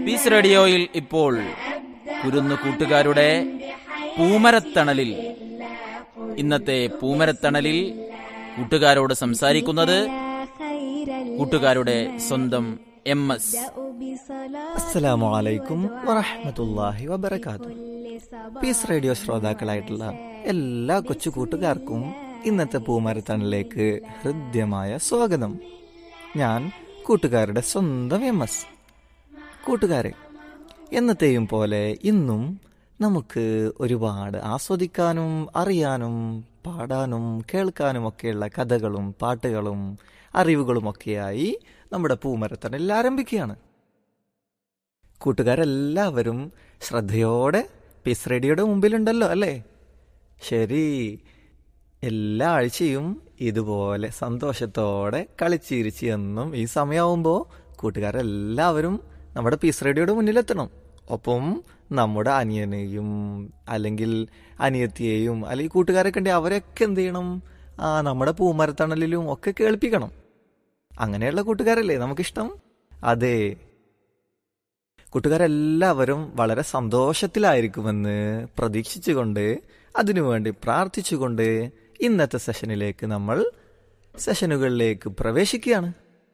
piece റേഡിയോയിൽ ഇപ്പോൾ കുരുന്നു കൂട്ടുകാരുടെ പൂമരത്തണലിൽ ഇന്നത്തെ പൂമരത്തണലിൽ കൂട്ടുകാരോട് സംസാരിക്കുന്നത് കൂട്ടുകാരുടെ സ്വന്തം എം എസ് അസ്സലാമു അലൈക്കും വറഹ്മത്തുള്ളാഹി വബറകാതുഹു പീസ് റേഡിയോ ശ്രോതാക്കളായിട്ടുള്ള എല്ലാ കൊച്ചു കൂട്ടുകാർക്കും ഇന്നത്തെ പൂമരത്തണിലേക്ക് ഹൃദ്യമായ സ്വാഗതം ഞാൻ കൂട്ടുകാരുടെ സ്വന്തം എം എസ് കൂട്ടുകാരെ എന്നത്തെയും പോലെ ഇന്നും നമുക്ക് ഒരുപാട് ആസ്വദിക്കാനും അറിയാനും പാടാനും കേൾക്കാനും ഒക്കെയുള്ള കഥകളും പാട്ടുകളും അറിവുകളുമൊക്കെയായി നമ്മുടെ പൂമരത്തണിൽ ആരംഭിക്കുകയാണ് കൂട്ടുകാരെല്ലാവരും ശ്രദ്ധയോടെ പീസ് റേഡിയോയുടെ മുമ്പിലുണ്ടല്ലോ അല്ലേ ശരി എല്ലാ ആഴ്ചയും ഇതുപോലെ സന്തോഷത്തോടെ കളിച്ചിരിച്ച് എന്നും ഈ സമയമാവുമ്പോൾ കൂട്ടുകാരെല്ലാവരും നമ്മുടെ പീസ് റേഡിയോയുടെ മുന്നിലെത്തണം ഒപ്പം നമ്മുടെ അനിയനെയും അല്ലെങ്കിൽ അനിയത്തിയെയും അല്ലെങ്കിൽ കൂട്ടുകാരൊക്കെ ഉണ്ടെങ്കിൽ അവരൊക്കെ എന്ത് ചെയ്യണം ആ നമ്മുടെ പൂമരത്തണലിലും ഒക്കെ കേൾപ്പിക്കണം അങ്ങനെയുള്ള കൂട്ടുകാരല്ലേ നമുക്കിഷ്ടം അതെ കൂട്ടുകാരെല്ലാവരും വളരെ സന്തോഷത്തിലായിരിക്കുമെന്ന് പ്രതീക്ഷിച്ചുകൊണ്ട് അതിനുവേണ്ടി പ്രാർത്ഥിച്ചുകൊണ്ട് ഇന്നത്തെ സെഷനിലേക്ക് നമ്മൾ സെഷനുകളിലേക്ക് പ്രവേശിക്കുകയാണ്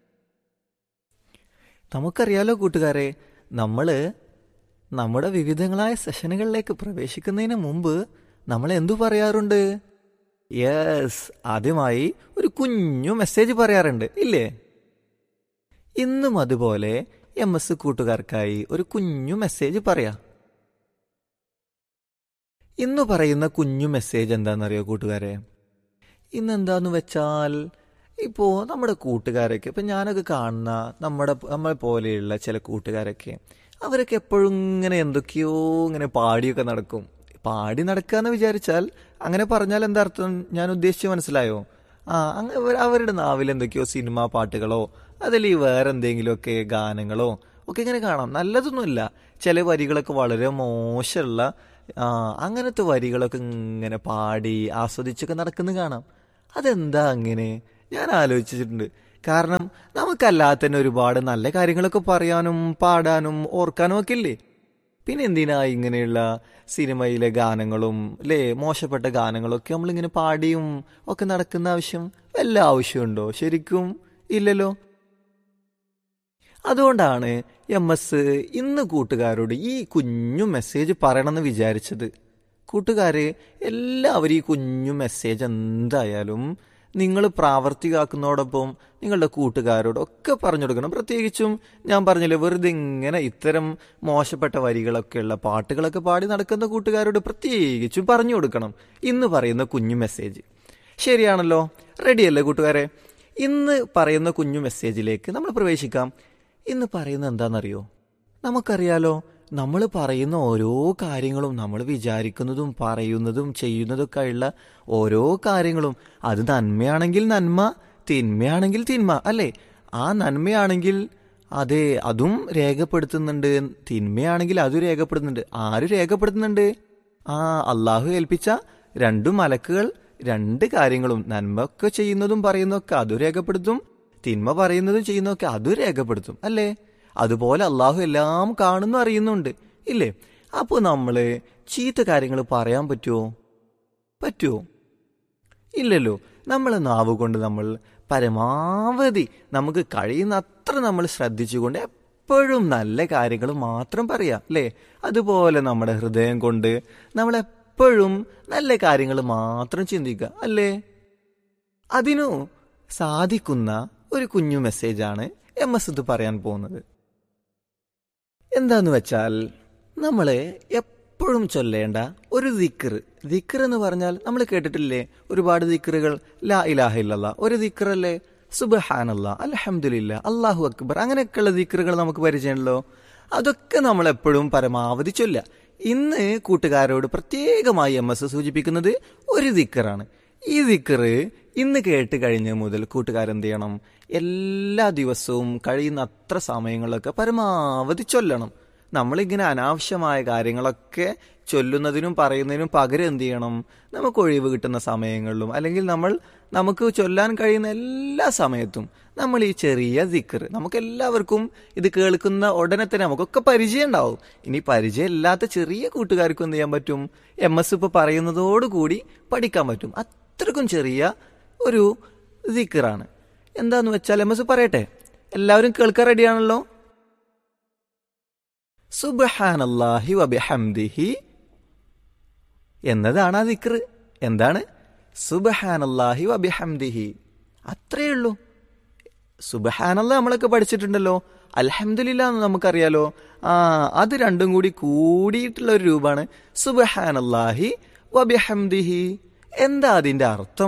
നമുക്കറിയാലോ കൂട്ടുകാരെ നമ്മൾ നമ്മുടെ വിവിധങ്ങളായ സെഷനുകളിലേക്ക് പ്രവേശിക്കുന്നതിന് മുമ്പ് നമ്മൾ എന്തു പറയാറുണ്ട് യെസ് ആദ്യമായി ഒരു കുഞ്ഞു മെസ്സേജ് പറയാറുണ്ട് ഇല്ലേ ഇന്നും അതുപോലെ എം എസ് കൂട്ടുകാർക്കായി ഒരു കുഞ്ഞു മെസ്സേജ് പറയാം ഇന്ന് പറയുന്ന കുഞ്ഞു മെസ്സേജ് എന്താണെന്നറിയോ കൂട്ടുകാരെ ഇന്ന് എന്താന്ന് വെച്ചാൽ ഇപ്പോൾ നമ്മുടെ കൂട്ടുകാരൊക്കെ ഇപ്പം ഞാനൊക്കെ കാണുന്ന നമ്മുടെ നമ്മളെ പോലെയുള്ള ചില കൂട്ടുകാരൊക്കെ അവരൊക്കെ എപ്പോഴും ഇങ്ങനെ എന്തൊക്കെയോ ഇങ്ങനെ പാടിയൊക്കെ നടക്കും പാടി നടക്കുക എന്ന് വിചാരിച്ചാൽ അങ്ങനെ പറഞ്ഞാൽ എന്താ അർത്ഥം ഞാൻ ഉദ്ദേശിച്ച് മനസ്സിലായോ ആ അങ്ങനെ അവരുടെ നാവിൽ എന്തൊക്കെയോ സിനിമാ പാട്ടുകളോ അതിൽ ഈ വേറെ എന്തെങ്കിലുമൊക്കെ ഗാനങ്ങളോ ഒക്കെ ഇങ്ങനെ കാണാം നല്ലതൊന്നുമില്ല ചില വരികളൊക്കെ വളരെ മോശമുള്ള ആ അങ്ങനത്തെ വരികളൊക്കെ ഇങ്ങനെ പാടി ആസ്വദിച്ചൊക്കെ നടക്കുന്നത് കാണാം അതെന്താ അങ്ങനെ ഞാൻ ആലോചിച്ചിട്ടുണ്ട് കാരണം നമുക്കല്ലാതെ തന്നെ ഒരുപാട് നല്ല കാര്യങ്ങളൊക്കെ പറയാനും പാടാനും ഓർക്കാനും ഒക്കെ ഇല്ലേ പിന്നെ എന്തിനാ ഇങ്ങനെയുള്ള സിനിമയിലെ ഗാനങ്ങളും അല്ലേ മോശപ്പെട്ട ഗാനങ്ങളൊക്കെ നമ്മളിങ്ങനെ പാടിയും ഒക്കെ നടക്കുന്ന ആവശ്യം വല്ല ആവശ്യമുണ്ടോ ശരിക്കും ഇല്ലല്ലോ അതുകൊണ്ടാണ് എം എസ് ഇന്ന് കൂട്ടുകാരോട് ഈ കുഞ്ഞു മെസ്സേജ് പറയണമെന്ന് വിചാരിച്ചത് കൂട്ടുകാരെ എല്ലാവരും ഈ കുഞ്ഞു മെസ്സേജ് എന്തായാലും നിങ്ങൾ പ്രാവർത്തികമാക്കുന്നതോടൊപ്പം നിങ്ങളുടെ കൂട്ടുകാരോടൊക്കെ പറഞ്ഞു കൊടുക്കണം പ്രത്യേകിച്ചും ഞാൻ പറഞ്ഞില്ലേ വെറുതെ ഇങ്ങനെ ഇത്തരം മോശപ്പെട്ട വരികളൊക്കെയുള്ള പാട്ടുകളൊക്കെ പാടി നടക്കുന്ന കൂട്ടുകാരോട് പ്രത്യേകിച്ചും പറഞ്ഞു കൊടുക്കണം ഇന്ന് പറയുന്ന കുഞ്ഞു മെസ്സേജ് ശരിയാണല്ലോ റെഡിയല്ലേ കൂട്ടുകാരെ ഇന്ന് പറയുന്ന കുഞ്ഞു മെസ്സേജിലേക്ക് നമ്മൾ പ്രവേശിക്കാം ഇന്ന് പറയുന്നത് എന്താണെന്നറിയോ നമുക്കറിയാലോ നമ്മൾ പറയുന്ന ഓരോ കാര്യങ്ങളും നമ്മൾ വിചാരിക്കുന്നതും പറയുന്നതും ചെയ്യുന്നതൊക്കെ ഉള്ള ഓരോ കാര്യങ്ങളും അത് നന്മയാണെങ്കിൽ നന്മ തിന്മയാണെങ്കിൽ തിന്മ അല്ലേ ആ നന്മയാണെങ്കിൽ അതെ അതും രേഖപ്പെടുത്തുന്നുണ്ട് തിന്മയാണെങ്കിൽ അതും രേഖപ്പെടുത്തുന്നുണ്ട് ആര് രേഖപ്പെടുത്തുന്നുണ്ട് ആ അള്ളാഹു ഏൽപ്പിച്ച രണ്ടു മലക്കുകൾ രണ്ട് കാര്യങ്ങളും നന്മ ഒക്കെ ചെയ്യുന്നതും പറയുന്നതൊക്കെ അതും രേഖപ്പെടുത്തും തിന്മ പറയുന്നതും ചെയ്യുന്നതൊക്കെ അതും രേഖപ്പെടുത്തും അല്ലേ അതുപോലെ അള്ളാഹു എല്ലാം കാണുന്നു അറിയുന്നുണ്ട് ഇല്ലേ അപ്പോൾ നമ്മൾ ചീത്ത കാര്യങ്ങൾ പറയാൻ പറ്റുമോ പറ്റുമോ ഇല്ലല്ലോ നമ്മൾ നാവ് കൊണ്ട് നമ്മൾ പരമാവധി നമുക്ക് കഴിയുന്ന അത്ര നമ്മൾ ശ്രദ്ധിച്ചുകൊണ്ട് എപ്പോഴും നല്ല കാര്യങ്ങൾ മാത്രം പറയാം അല്ലേ അതുപോലെ നമ്മുടെ ഹൃദയം കൊണ്ട് നമ്മൾ എപ്പോഴും നല്ല കാര്യങ്ങൾ മാത്രം ചിന്തിക്കുക അല്ലേ അതിനു സാധിക്കുന്ന ഒരു കുഞ്ഞു മെസ്സേജാണ് എം എസ് ഇത് പറയാൻ പോകുന്നത് എന്താന്ന് വെച്ചാൽ നമ്മൾ എപ്പോഴും ചൊല്ലേണ്ട ഒരു ദിക്കർ ദിക്കർ എന്ന് പറഞ്ഞാൽ നമ്മൾ കേട്ടിട്ടില്ലേ ഒരുപാട് ദിക്കറുകൾ ലാ ഇലാഹ ഇല്ലല്ല ഒരു ദിക്കറല്ലേ സുബഹാനല്ല അലഹമുല്ല അള്ളാഹു അക്ബർ അങ്ങനെയൊക്കെയുള്ള ദിക്കറുകൾ നമുക്ക് പരിചയമുണ്ടല്ലോ അതൊക്കെ നമ്മൾ എപ്പോഴും പരമാവധി ചൊല്ല ഇന്ന് കൂട്ടുകാരോട് പ്രത്യേകമായി എം എസ് സൂചിപ്പിക്കുന്നത് ഒരു ദിക്കറാണ് ഈ ദിക്കറ് ഇന്ന് കേട്ട് കഴിഞ്ഞ മുതൽ കൂട്ടുകാരെന്ത് ചെയ്യണം എല്ലാ ദിവസവും കഴിയുന്ന അത്ര സമയങ്ങളിലൊക്കെ പരമാവധി ചൊല്ലണം നമ്മളിങ്ങനെ അനാവശ്യമായ കാര്യങ്ങളൊക്കെ ചൊല്ലുന്നതിനും പറയുന്നതിനും പകരം എന്ത് ചെയ്യണം നമുക്ക് ഒഴിവ് കിട്ടുന്ന സമയങ്ങളിലും അല്ലെങ്കിൽ നമ്മൾ നമുക്ക് ചൊല്ലാൻ കഴിയുന്ന എല്ലാ സമയത്തും നമ്മൾ ഈ ചെറിയ ദിക്കർ നമുക്ക് എല്ലാവർക്കും ഇത് കേൾക്കുന്ന ഉടനെ തന്നെ നമുക്കൊക്കെ പരിചയം ഉണ്ടാവും ഇനി പരിചയം ഇല്ലാത്ത ചെറിയ കൂട്ടുകാർക്കും എന്ത് ചെയ്യാൻ പറ്റും എം എസ് ഇപ്പോൾ പറയുന്നതോടുകൂടി പഠിക്കാൻ പറ്റും അത്രക്കും ചെറിയ ഒരു ദിക്കറാണ് എന്താന്ന് വെച്ചാൽ എം എസ് പറയട്ടെ എല്ലാവരും കേൾക്കാൻ റെഡിയാണല്ലോ സുബഹാനല്ലാഹി വബിഹംദിഹി എന്നതാണ് ആ ദിക്ർ എന്താണ് സുബഹാനല്ലാഹി വബിഹംദിഹി അത്രയേ ഉള്ളൂ സുബഹാനല്ല നമ്മളൊക്കെ പഠിച്ചിട്ടുണ്ടല്ലോ അൽഹംദുലില്ല എന്ന് നമുക്കറിയാലോ ആ അത് രണ്ടും കൂടി കൂടിയിട്ടുള്ള ഒരു രൂപമാണ് സുബഹാനല്ലാഹി വബിഹംദിഹി എന്താ അതിന്റെ അർത്ഥം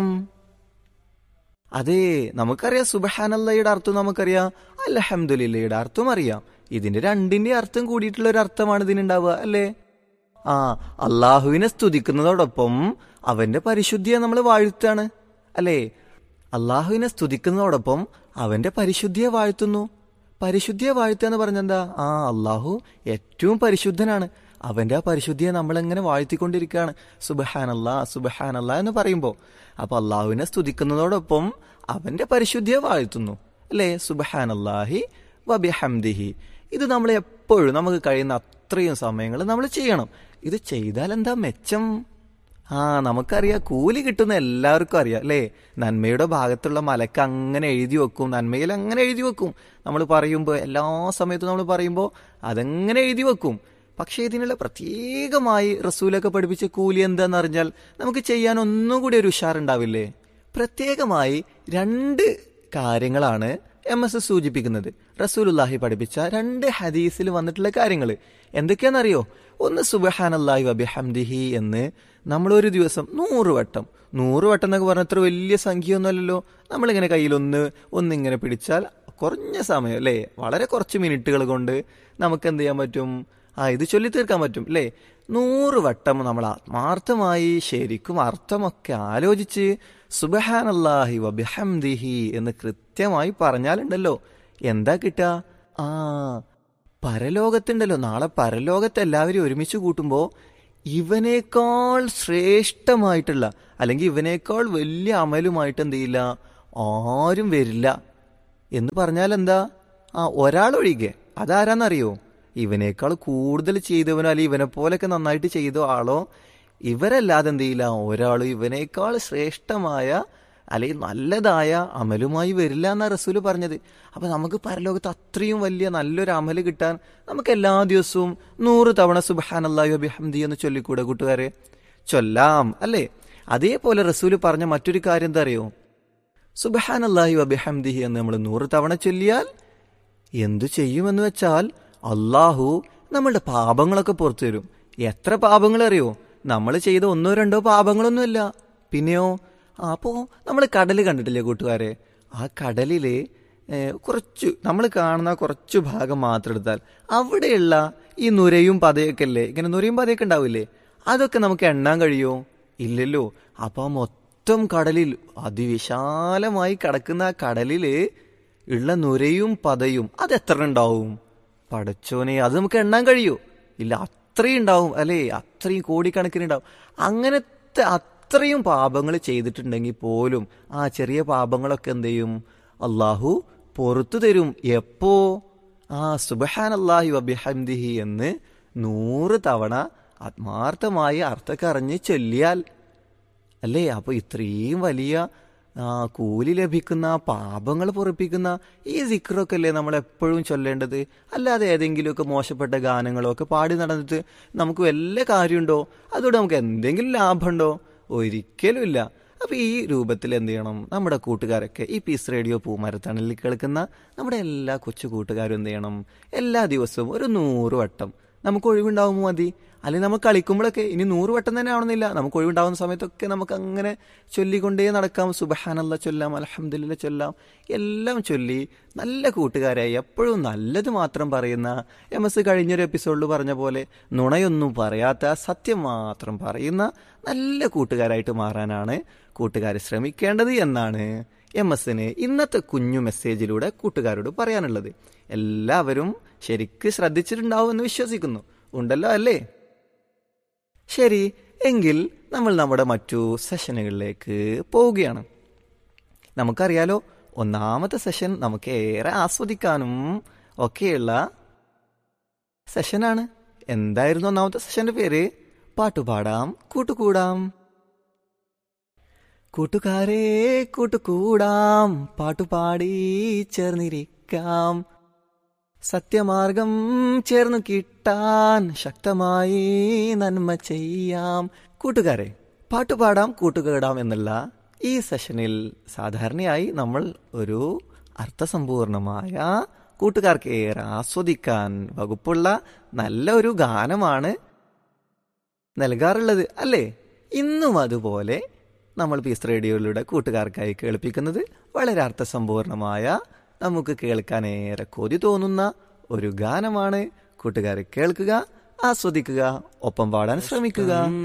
അതെ നമുക്കറിയാം സുബഹാനല്ലയുടെ അർത്ഥം നമുക്കറിയാം അൽഹംദുലില്ലയുടെ അർത്ഥം അറിയാം ഇതിന്റെ രണ്ടിന്റെ അർത്ഥം കൂടിയിട്ടുള്ള ഒരു അർത്ഥമാണ് ഇതിനുണ്ടാവുക അല്ലേ ആ അള്ളാഹുവിനെ സ്തുതിക്കുന്നതോടൊപ്പം അവന്റെ പരിശുദ്ധിയെ നമ്മൾ വാഴ്ത്താണ് അല്ലേ അള്ളാഹുവിനെ സ്തുതിക്കുന്നതോടൊപ്പം അവന്റെ പരിശുദ്ധിയെ വാഴ്ത്തുന്നു പരിശുദ്ധിയെ വാഴ്ത്തുക എന്ന് പറഞ്ഞെന്താ ആ അള്ളാഹു ഏറ്റവും പരിശുദ്ധനാണ് അവന്റെ ആ പരിശുദ്ധിയെ നമ്മൾ എങ്ങനെ വാഴ്ത്തിക്കൊണ്ടിരിക്കുകയാണ് സുബഹാനല്ലാ സുബഹാനല്ലാ എന്ന് പറയുമ്പോൾ അപ്പൊ അള്ളാഹുവിനെ സ്തുതിക്കുന്നതോടൊപ്പം അവന്റെ പരിശുദ്ധിയെ വാഴ്ത്തുന്നു അല്ലേ സുബഹാനല്ലാഹി വബിഹംദിഹി ഇത് നമ്മൾ എപ്പോഴും നമുക്ക് കഴിയുന്ന അത്രയും സമയങ്ങൾ നമ്മൾ ചെയ്യണം ഇത് ചെയ്താൽ എന്താ മെച്ചം ആ നമുക്കറിയാം കൂലി കിട്ടുന്ന എല്ലാവർക്കും അറിയാം അല്ലേ നന്മയുടെ ഭാഗത്തുള്ള മലക്ക് അങ്ങനെ എഴുതി വെക്കും നന്മയിൽ അങ്ങനെ എഴുതി വെക്കും നമ്മൾ പറയുമ്പോൾ എല്ലാ സമയത്തും നമ്മൾ പറയുമ്പോൾ അതെങ്ങനെ എഴുതി വെക്കും പക്ഷേ ഇതിനുള്ള പ്രത്യേകമായി റസൂലൊക്കെ പഠിപ്പിച്ച കൂലി എന്താന്ന് അറിഞ്ഞാൽ നമുക്ക് ചെയ്യാൻ ഒന്നും കൂടി ഒരു ഉഷാറുണ്ടാവില്ലേ പ്രത്യേകമായി രണ്ട് കാര്യങ്ങളാണ് എം എസ് എസ് സൂചിപ്പിക്കുന്നത് റസൂലുല്ലാഹി പഠിപ്പിച്ച രണ്ട് ഹദീസിൽ വന്നിട്ടുള്ള കാര്യങ്ങൾ എന്തൊക്കെയാണെന്നറിയോ ഒന്ന് സുബഹാനല്ലാഹി വബിഹംദിഹി എന്ന് നമ്മളൊരു ദിവസം നൂറ് വട്ടം നൂറ് വട്ടം എന്നൊക്കെ പറഞ്ഞ അത്ര വലിയ സംഖ്യയൊന്നുമല്ലല്ലോ നമ്മളിങ്ങനെ കയ്യിലൊന്ന് ഒന്നിങ്ങനെ പിടിച്ചാൽ കുറഞ്ഞ സമയം അല്ലേ വളരെ കുറച്ച് മിനിറ്റുകൾ കൊണ്ട് നമുക്ക് എന്ത് ചെയ്യാൻ പറ്റും ആ ഇത് ചൊല്ലി തീർക്കാൻ പറ്റും അല്ലേ നൂറ് വട്ടം നമ്മൾ ആത്മാർത്ഥമായി ശരിക്കും അർത്ഥമൊക്കെ ആലോചിച്ച് സുബഹാനല്ലാഹി വബിഹംദിഹി എന്ന് കൃത്യമായി പറഞ്ഞാലുണ്ടല്ലോ എന്താ കിട്ടുക ആ പരലോകത്തുണ്ടല്ലോ നാളെ പരലോകത്ത് എല്ലാവരും ഒരുമിച്ച് കൂട്ടുമ്പോൾ ഇവനേക്കാൾ ശ്രേഷ്ഠമായിട്ടുള്ള അല്ലെങ്കിൽ ഇവനേക്കാൾ വലിയ അമലുമായിട്ട് എന്ത് ചെയ്യില്ല ആരും വരില്ല എന്ന് പറഞ്ഞാൽ എന്താ ആ ഒരാളൊഴികെ അതാരാന്നറിയോ ഇവനേക്കാൾ കൂടുതൽ ചെയ്തവനോ അല്ലെങ്കിൽ ഇവനെ പോലൊക്കെ നന്നായിട്ട് ചെയ്ത ആളോ ഇവരല്ലാതെ എന്ത് ചെയ്യില്ല ഒരാളും ഇവനേക്കാൾ ശ്രേഷ്ഠമായ അല്ലെങ്കിൽ നല്ലതായ അമലുമായി വരില്ല എന്നാ റസൂല് പറഞ്ഞത് അപ്പൊ നമുക്ക് പരലോകത്ത് അത്രയും വലിയ നല്ലൊരു അമല് കിട്ടാൻ നമുക്ക് എല്ലാ ദിവസവും നൂറ് തവണ സുബഹാനല്ലാഹി അബിഹംദി എന്ന് ചൊല്ലിക്കൂടെ കൂട്ടുകാരെ ചൊല്ലാം അല്ലേ അതേപോലെ റസൂല് പറഞ്ഞ മറ്റൊരു കാര്യം എന്താ അറിയോ സുബഹാനല്ലാഹി അബിഹംദിഹി എന്ന് നമ്മൾ നൂറ് തവണ ചൊല്ലിയാൽ എന്തു ചെയ്യുമെന്ന് വെച്ചാൽ അള്ളാഹു നമ്മളുടെ പാപങ്ങളൊക്കെ പുറത്തു തരും എത്ര പാപങ്ങൾ അറിയോ നമ്മൾ ചെയ്ത ഒന്നോ രണ്ടോ പാപങ്ങളൊന്നുമില്ല പിന്നെയോ അപ്പോൾ നമ്മൾ കടൽ കണ്ടിട്ടില്ലേ കൂട്ടുകാരെ ആ കടലില് കുറച്ച് നമ്മൾ കാണുന്ന കുറച്ചു ഭാഗം മാത്രം എടുത്താൽ അവിടെയുള്ള ഈ നുരയും പതയൊക്കെ അല്ലേ ഇങ്ങനെ നുരയും പതയൊക്കെ ഉണ്ടാവില്ലേ അതൊക്കെ നമുക്ക് എണ്ണാൻ കഴിയോ ഇല്ലല്ലോ അപ്പൊ ആ മൊത്തം കടലിൽ അതിവിശാലമായി കിടക്കുന്ന ആ കടലില് ഉള്ള നുരയും പതയും അത് എത്ര ഉണ്ടാവും പടച്ചോനെ അത് നമുക്ക് എണ്ണാൻ കഴിയോ ഇല്ല അത്രയും ഉണ്ടാവും അല്ലേ അത്രയും കോടിക്കണക്കിന് ഉണ്ടാവും അങ്ങനത്തെ അത്രയും പാപങ്ങൾ ചെയ്തിട്ടുണ്ടെങ്കിൽ പോലും ആ ചെറിയ പാപങ്ങളൊക്കെ എന്ത് ചെയ്യും അള്ളാഹു പുറത്തു തരും എപ്പോ ആ സുബഹാൻ അള്ളാഹി വബിഹംദിഹി എന്ന് നൂറ് തവണ ആത്മാർത്ഥമായി അർത്ഥക്കറിഞ്ഞ് ചൊല്ലിയാൽ അല്ലേ അപ്പൊ ഇത്രയും വലിയ ആ കൂലി ലഭിക്കുന്ന പാപങ്ങൾ പൊറപ്പിക്കുന്ന ഈ സിക്റൊക്കെ അല്ലേ നമ്മൾ എപ്പോഴും ചൊല്ലേണ്ടത് അല്ലാതെ ഏതെങ്കിലുമൊക്കെ മോശപ്പെട്ട ഗാനങ്ങളോ ഒക്കെ പാടി നടന്നിട്ട് നമുക്ക് വല്ല കാര്യമുണ്ടോ അതുകൊണ്ട് നമുക്ക് എന്തെങ്കിലും ലാഭമുണ്ടോ ഒരിക്കലും ഇല്ല അപ്പൊ ഈ രൂപത്തിൽ എന്ത് ചെയ്യണം നമ്മുടെ കൂട്ടുകാരൊക്കെ ഈ പീസ് റേഡിയോ പൂമരത്തണലിൽ കേൾക്കുന്ന നമ്മുടെ എല്ലാ കൊച്ചു കൂട്ടുകാരും എന്ത് ചെയ്യണം എല്ലാ ദിവസവും ഒരു നൂറ് വട്ടം നമുക്ക് ഒഴിവുണ്ടാവുമ്പോൾ മതി അല്ലെങ്കിൽ നമ്മൾ കളിക്കുമ്പോഴൊക്കെ ഇനി നൂറ് വട്ടം തന്നെ ആവണമെന്നില്ല നമുക്ക് ഒഴിവുണ്ടാവുന്ന സമയത്തൊക്കെ നമുക്ക് അങ്ങനെ ചൊല്ലിക്കൊണ്ടേ നടക്കാം സുബഹാനല്ല ചൊല്ലാം അലഹമ്മദില്ല ചൊല്ലാം എല്ലാം ചൊല്ലി നല്ല കൂട്ടുകാരായി എപ്പോഴും നല്ലത് മാത്രം പറയുന്ന എം എസ് കഴിഞ്ഞൊരു എപ്പിസോഡിൽ പറഞ്ഞ പോലെ നുണയൊന്നും പറയാത്ത സത്യം മാത്രം പറയുന്ന നല്ല കൂട്ടുകാരായിട്ട് മാറാനാണ് കൂട്ടുകാർ ശ്രമിക്കേണ്ടത് എന്നാണ് എം എസിന് ഇന്നത്തെ കുഞ്ഞു മെസ്സേജിലൂടെ കൂട്ടുകാരോട് പറയാനുള്ളത് എല്ലാവരും ശരിക്ക് ശ്രദ്ധിച്ചിട്ടുണ്ടാവും എന്ന് വിശ്വസിക്കുന്നു ഉണ്ടല്ലോ അല്ലേ ശരി എങ്കിൽ നമ്മൾ നമ്മുടെ മറ്റു സെഷനുകളിലേക്ക് പോവുകയാണ് നമുക്കറിയാലോ ഒന്നാമത്തെ സെഷൻ നമുക്ക് ഏറെ ആസ്വദിക്കാനും ഒക്കെയുള്ള സെഷനാണ് എന്തായിരുന്നു ഒന്നാമത്തെ സെഷന്റെ പേര് പാട്ടുപാടാം കൂട്ടുകൂടാം കൂട്ടുകാരെ കൂട്ടുകൂടാം പാട്ടുപാടി ചേർന്നിരിക്കാം സത്യമാർഗം ചേർന്നു കിട്ടാൻ ശക്തമായി നന്മ ചെയ്യാം കൂട്ടുകാരെ പാട്ടുപാടാം കൂട്ടുകേടാം എന്നുള്ള ഈ സെഷനിൽ സാധാരണയായി നമ്മൾ ഒരു അർത്ഥസമ്പൂർണമായ കൂട്ടുകാർക്ക് ഏറെ ആസ്വദിക്കാൻ വകുപ്പുള്ള നല്ല ഒരു ഗാനമാണ് നൽകാറുള്ളത് അല്ലേ ഇന്നും അതുപോലെ നമ്മൾ പീസ് റേഡിയോയിലൂടെ കൂട്ടുകാർക്കായി കേൾപ്പിക്കുന്നത് വളരെ അർത്ഥസമ്പൂർണമായ നമുക്ക് കേൾക്കാൻ ഏറെ കൊതി തോന്നുന്ന ഒരു ഗാനമാണ് കൂട്ടുകാരെ കേൾക്കുക ആസ്വദിക്കുക ഒപ്പം പാടാൻ ശ്രമിക്കുക